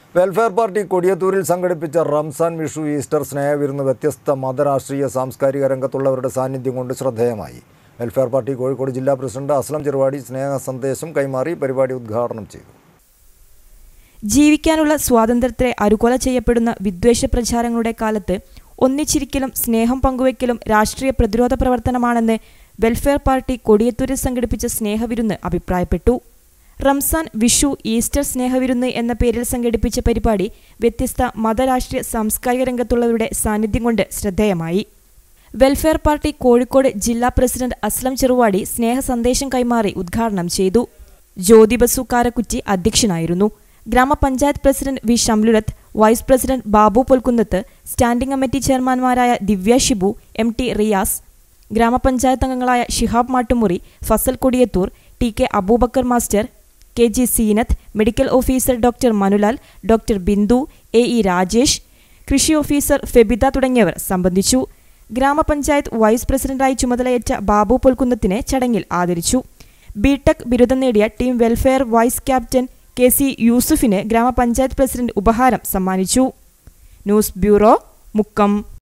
welfare party കൊടിയത്തൂരിൽ സംഘടിപ്പിച്ച Ramzan Vishu Easter സ്നേഹവിരുന്ന് വ്യത്യസ്ത മതരാഷ്ട്രീയ സാംസ്കാരിക രംഗത്തുള്ളവരുടെ സാന്നിധ്യം കൊണ്ട് ശ്രദ്ധേയമായി വെൽഫെയർ പാർട്ടി കോഴിക്കോട് ജില്ലാ പ്രസിഡന്റ് അസ്ലം ചെറുവാടി സ്നേഹ സന്ദേശം കൈമാറി പരിപാടി ഉദ്ഘാടനം ചെയ്തു ജീവിക്കാനുള്ള സ്വാതന്ത്ര്യത്തെ അരുകൊല ചെയ്യപ്പെടുന്ന വിദ്വേഷ പ്രചാരങ്ങളുടെ കാലത്ത് ഒന്നിച്ചിരിക്കലും സ്നേഹം പങ്കുവയ്ക്കലും രാഷ്ട്രീയ പ്രതിരോധ പ്രവർത്തനമാണെന്ന് വെൽഫെയർ പാർട്ടി കൊടിയത്തൂരിൽ സംഘടിപ്പിച്ച സ്നേഹവിരുന്ന് അഭിപ്രായപ്പെട്ടു റംസാൻ വിഷു ഈസ്റ്റർ സ്നേഹവിരുന്ന് എന്ന പേരിൽ സംഘടിപ്പിച്ച പരിപാടി വ്യത്യസ്ത മതരാഷ്ട്രീയ സാംസ്കാരിക രംഗത്തുള്ളവരുടെ സാന്നിധ്യം കൊണ്ട് ശ്രദ്ധേയമായി വെൽഫെയർ പാർട്ടി കോഴിക്കോട് ജില്ലാ പ്രസിഡന്റ് അസ്ലം ചെറുവാടി സ്നേഹ സന്ദേശം കൈമാറി ഉദ്ഘാടനം ചെയ്തു ജ്യോതി ബസു കാരക്കുറ്റി അധ്യക്ഷനായിരുന്നു ഗ്രാമപഞ്ചായത്ത് president V Shamlulath vice president Babu Polkunnath standing committee ചെയർമാൻമാരായ ദിവ്യ ഷിബു എം ടി റിയാസ് ഗ്രാമപഞ്ചായത്ത് അംഗങ്ങളായ Shihab Mattumuri Fazal Kodiyathur T K Abubakar master K G Seenath medical officer doctor Manulal doctor Bindu A E Rajesh കൃഷി ഓഫീസർ ഫെബിത തുടങ്ങിയവർ സംബന്ധിച്ചു ഗ്രാമപഞ്ചായത്ത് വൈസ് പ്രസിഡന്റായി ചുമതലയേറ്റ ബാബു പൊൽക്കുന്നത്തിനെ ചടങ്ങിൽ ആദരിച്ചു ബിടെക് ബിരുദം നേടിയ team welfare vice captain K C യൂസുഫിന് ഗ്രാമപഞ്ചായത്ത് പ്രസിഡന്റ് ഉപഹാരം സമ്മാനിച്ചു ന്യൂസ് ബ്യൂറോ മുക്കം